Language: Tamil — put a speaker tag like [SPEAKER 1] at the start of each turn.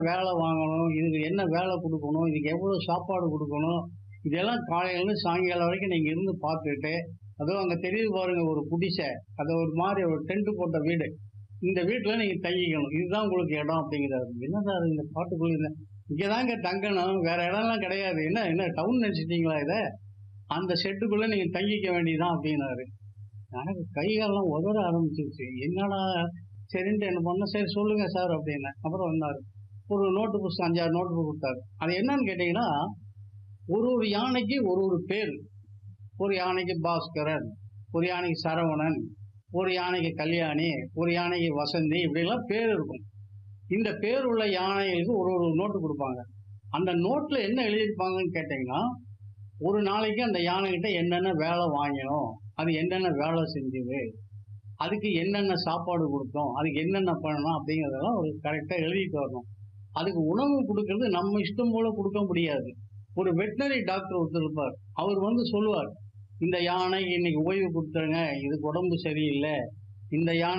[SPEAKER 1] வேலை வாங்கணும் இதுக்கு என்ன வேலை கொடுக்கணும் இதுக்கு எவ்வளோ சாப்பாடு கொடுக்கணும் இதெல்லாம் காலையிலேருந்து சாயங்காலம் வரைக்கும் நீங்கள் இருந்து பார்த்துட்டு அதுவும் அங்கே தெரியுது பாருங்க ஒரு குடிசை அது ஒரு மாதிரி ஒரு டென்ட் போட்ட வீடு இந்த வீட்டில் நீங்கள் தங்கிக்கணும் இதுதான் உங்களுக்கு இடம் அப்படிங்கிறாரு என்னடா இது இந்த பாட்டுக்குள்ள இந்த இங்கே தாங்க தங்கணும் வேற இடம்லாம் கிடையாது என்ன என்ன டவுன் நினச்சிட்டீங்களா இதை அந்த ஷெட்டுக்குள்ளே நீங்கள் தங்கிக்க வேண்டியதுதான் அப்படின்னாரு எனக்கு கை காலெல்லாம் உதற ஆரம்பிச்சிருச்சு என்னடா சரின்ட்டு என்ன பண்ண சரி சொல்லுங்க சார் அப்படின்னேன் அப்புறம் வந்தார் ஒரு நோட்டு புஸ்தகம் அஞ்சாறு நோட்டு புக் கொடுத்தாரு அது என்னன்னு கேட்டிங்கன்னா ஒரு ஒரு யானைக்கு ஒரு ஒரு பேர் ஒரு யானைக்கு பாஸ்கரன் ஒரு யானைக்கு சரவணன் ஒரு யானைக்கு கல்யாணி ஒரு யானைக்கு வசந்தி இப்படிலாம் பேர் இருக்கும் இந்த பேர் உள்ள யானைகளுக்கு ஒரு ஒரு நோட்டு கொடுப்பாங்க அந்த நோட்டில் என்ன எழுதியிருப்பாங்கன்னு கேட்டிங்கன்னா ஒரு நாளைக்கு அந்த யானைகிட்ட என்னென்ன வேலை வாங்கினோம் அது என்னென்ன வேலை செஞ்சுது அதுக்கு என்னென்ன சாப்பாடு கொடுத்தோம் அதுக்கு என்னென்ன பண்ணணும் அப்படிங்கிறதெல்லாம் ஒரு கரெக்டாக எழுதிட்டு வரணும் அதுக்கு உணவு கொடுக்கறது நம்ம இஷ்டம் போல கொடுக்க முடியாது ஒரு வெட்டினரி டாக்டர் ஒருத்தர் இருப்பார் அவர் வந்து சொல்லுவார் இந்த யானைக்கு இன்னைக்கு ஓய்வு கொடுத்துருங்க இதுக்கு உடம்பு சரியில்லை இந்த யானை